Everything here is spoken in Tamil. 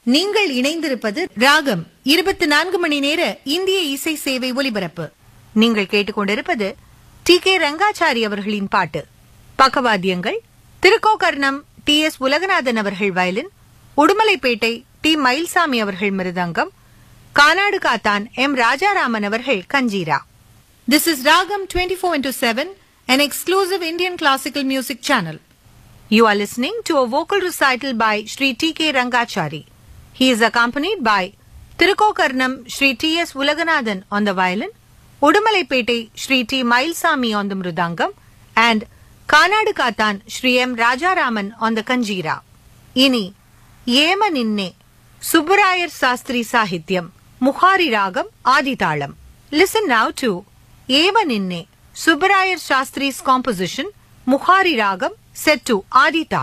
நீங்கள் இணைந்திருப்பது ராகம் இருபத்தி நான்கு மணி நேர இந்திய இசை சேவை ஒலிபரப்பு நீங்கள் கேட்டுக்கொண்டிருப்பது டி கே ரங்காச்சாரி அவர்களின் பாட்டு பக்கவாத்தியங்கள் திருக்கோகர்ணம் டி எஸ் உலகநாதன் அவர்கள் வயலின் உடுமலைப்பேட்டை டி மயில்சாமி அவர்கள் மிருதங்கம் கானாடு காத்தான் எம் ராஜாராமன் அவர்கள் கஞ்சீரா This is Ragam 24 into 7, an exclusive Indian classical music channel. You are listening to a vocal recital by Sri T.K. Rangachari. He is accompanied by Tirukokarnam Sri T.S. Ulaganathan on the violin, Udumalaipetai Sri T. Mailsami on the mridangam, and Kanadu Katan Sri M. Rajaraman on the kanjira. இனி ஏம நின்னே சுப்பராயர் சாஸ்திரி சாகித்யம் முகாரி ராகம் ஆதிதாளம் லிசன் நவ் டு ஏவ நின்னே Subbaraya Sastri's composition Mukhari ragam set to ஆதிதாளம்